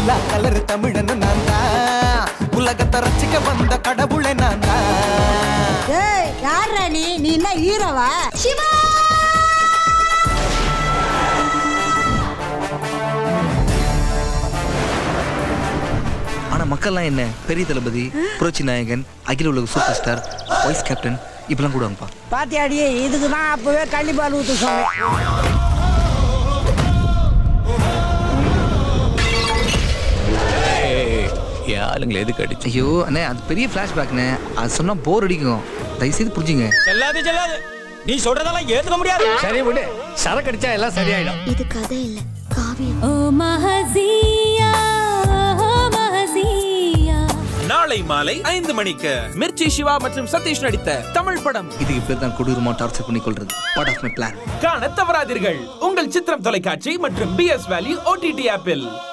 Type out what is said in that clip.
எல்லா கலர் தமிழனும் நான் தான் உலகத்தை ரசிக்க வந்த கடவுளை நான் தான் ஏய் யாரா நீ நீ என்ன ஹீரோவா சிவா ஆனா மக்கள்லாம் என்ன பெரிய தளபதி புரட்சி நாயகன் அகில உலக சூப்பர் ஸ்டார் வைஸ் கேப்டன் இப்பெல்லாம் கூடுவாங்கப்பா பாத்தியாடி இதுக்கு தான் அப்பவே கள்ளிப்பால் ஊத்து சொன்னேன் என் ஆளுங்களை எதுக்கு அடிச்சு ஐயோ அண்ணே அது பெரிய ஃப்ளாஷ்பேக்ண்ணே அது சொன்னா போர் அடிக்கும் தயவுசெய்து புரிஞ்சுங்க செல்லாது செல்லாது நீ சொல்றதெல்லாம் ஏத்துக்க முடியாது சரி விடு சரக்கு அடிச்சா எல்லாம் சரியாயிடும் இது கதை இல்ல காவியம் ஓ மஹசியா ஓ மஹசியா நாளை மாலை ஐந்து மணிக்கு மிர்ச்சி சிவா மற்றும் சதீஷ் நடித்த தமிழ் படம் இதுக்கு பேர் தான் கொடூரமா டார்ச்சர் பண்ணி கொள்றது பார்ட் ஆஃப் மை பிளான் காண தவறாதீர்கள் உங்கள் சித்திரம் தொலைக்காட்சி மற்றும் பி எஸ் வேல்யூ ஓடிடி ஆப்பில்